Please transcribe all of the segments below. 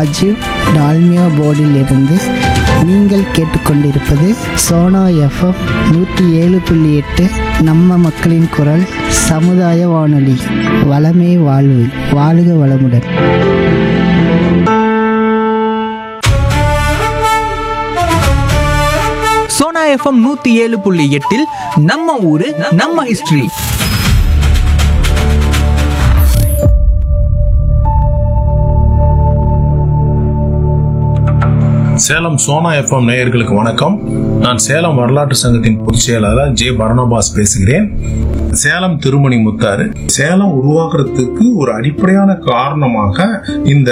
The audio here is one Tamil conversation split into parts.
ராஜீவ் டால்மியா போர்டில் இருந்து நீங்கள் கேட்டுக்கொண்டிருப்பது சோனா எஃப்எம் நூற்றி ஏழு புள்ளி எட்டு நம்ம மக்களின் குரல் சமுதாய வானொலி வளமே வாழ்வு வாழுக வளமுடன் சோனா எஃப்எம் நூத்தி ஏழு புள்ளி எட்டில் நம்ம ஊரு நம்ம ஹிஸ்டரி சேலம் சோனா எஃப்எம் நேயர்களுக்கு வணக்கம் நான் சேலம் வரலாற்று சங்கத்தின் பொதுச் செயலாளர் ஜே பரணபாஸ் பேசுகிறேன் சேலம் திருமணி முத்தாறு சேலம் உருவாக்குறதுக்கு ஒரு அடிப்படையான காரணமாக இந்த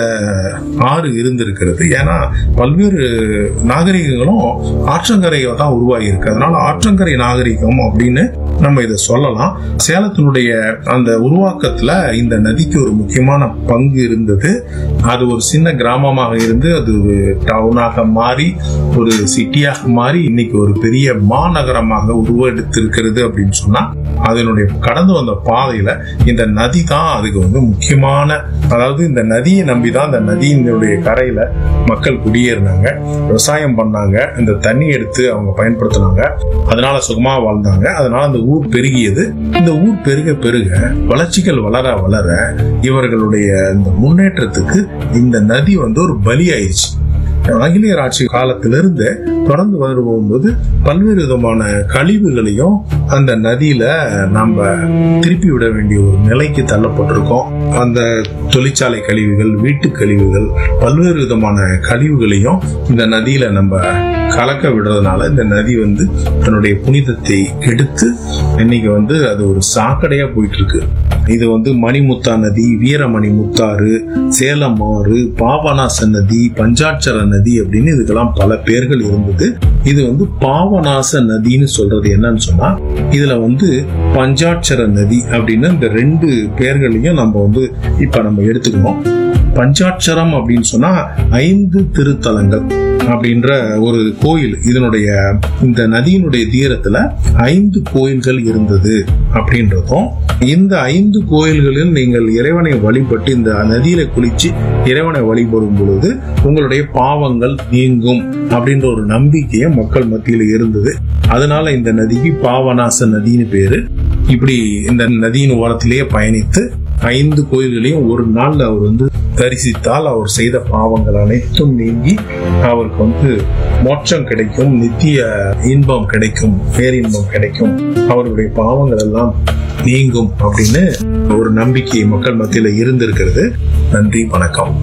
ஆறு இருந்திருக்கிறது ஏன்னா பல்வேறு நாகரிகங்களும் ஆற்றங்கரையில தான் உருவாகி இருக்கு அதனால ஆற்றங்கரை நாகரிகம் அப்படின்னு நம்ம இதை சொல்லலாம் சேலத்தினுடைய அந்த உருவாக்கத்துல இந்த நதிக்கு ஒரு முக்கியமான பங்கு இருந்தது அது ஒரு சின்ன கிராமமாக இருந்து அது ஒரு டவுனாக மாறி ஒரு சிட்டியாக மாறி இன்னைக்கு ஒரு பெரிய மாநகரமாக உருவெடுத்திருக்கிறது அப்படின்னு சொன்னா அதனுடைய கடந்து வந்த பாதையில இந்த நதி தான் அதுக்கு வந்து முக்கியமான அதாவது இந்த நதியை நம்பி தான் இந்த நதியினுடைய கரையில மக்கள் குடியேறினாங்க விவசாயம் பண்ணாங்க இந்த தண்ணி எடுத்து அவங்க பயன்படுத்தினாங்க அதனால சுகமா வாழ்ந்தாங்க அதனால அந்த ஊர் பெருகியது இந்த ஊர் பெருக பெருக வளர்ச்சிகள் வளர வளர இவர்களுடைய இந்த முன்னேற்றத்துக்கு இந்த நதி வந்து ஒரு பலி ஆயிடுச்சு ஆங்கிலேயர் ஆட்சி காலத்திலிருந்து தொடர்ந்து வரும்போது பல்வேறு விதமான கழிவுகளையும் அந்த நதியில நம்ம திருப்பி விட வேண்டிய ஒரு நிலைக்கு தள்ளப்பட்டிருக்கோம் அந்த தொழிற்சாலை கழிவுகள் வீட்டு கழிவுகள் பல்வேறு விதமான கழிவுகளையும் இந்த நதியில நம்ம கலக்க விடுறதுனால இந்த நதி வந்து தன்னுடைய புனிதத்தை கெடுத்து இன்னைக்கு வந்து அது ஒரு சாக்கடையா போயிட்டு இருக்கு இது வந்து மணிமுத்தா நதி வீரமணி முத்தாறு சேலம் ஆறு பாபநாச நதி பஞ்சாட்சர நதி அப்படின்னு இதுக்கெல்லாம் பல பேர்கள் இருந்தது இது வந்து பாவநாச நதின்னு சொல்றது என்னன்னு சொன்னா இதுல வந்து பஞ்சாட்சர நதி அப்படின்னு இந்த ரெண்டு பேர்களையும் நம்ம வந்து இப்ப நம்ம எடுத்துக்கணும் பஞ்சாட்சரம் அப்படின்னு சொன்னா ஐந்து திருத்தலங்கள் அப்படின்ற ஒரு கோயில் இதனுடைய இந்த நதியினுடைய தீரத்துல ஐந்து கோயில்கள் இருந்தது அப்படின்றதும் இந்த ஐந்து கோயில்களில் நீங்கள் இறைவனை வழிபட்டு இந்த நதியில குளிச்சு இறைவனை வழிபடும் பொழுது உங்களுடைய பாவங்கள் நீங்கும் அப்படின்ற ஒரு நம்பிக்கையை மக்கள் மத்தியில இருந்தது அதனால இந்த நதிக்கு பாவநாச நதின்னு பேரு இப்படி இந்த நதியின் ஓரத்திலேயே பயணித்து ஐந்து கோயில்களையும் ஒரு நாள்ல அவர் வந்து தரிசித்தால் அவர் செய்த பாவங்கள் அனைத்தும் நீங்கி அவருக்கு வந்து மோட்சம் கிடைக்கும் நித்திய இன்பம் கிடைக்கும் பேரின்பம் கிடைக்கும் அவருடைய பாவங்கள் எல்லாம் நீங்கும் அப்படின்னு ஒரு நம்பிக்கை மக்கள் மத்தியில இருந்திருக்கிறது நன்றி வணக்கம்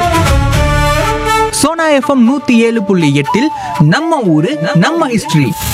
சோனா எஃப்எம் நூத்தி ஏழு புள்ளி எட்டில் நம்ம ஊரு நம்ம ஹிஸ்டரி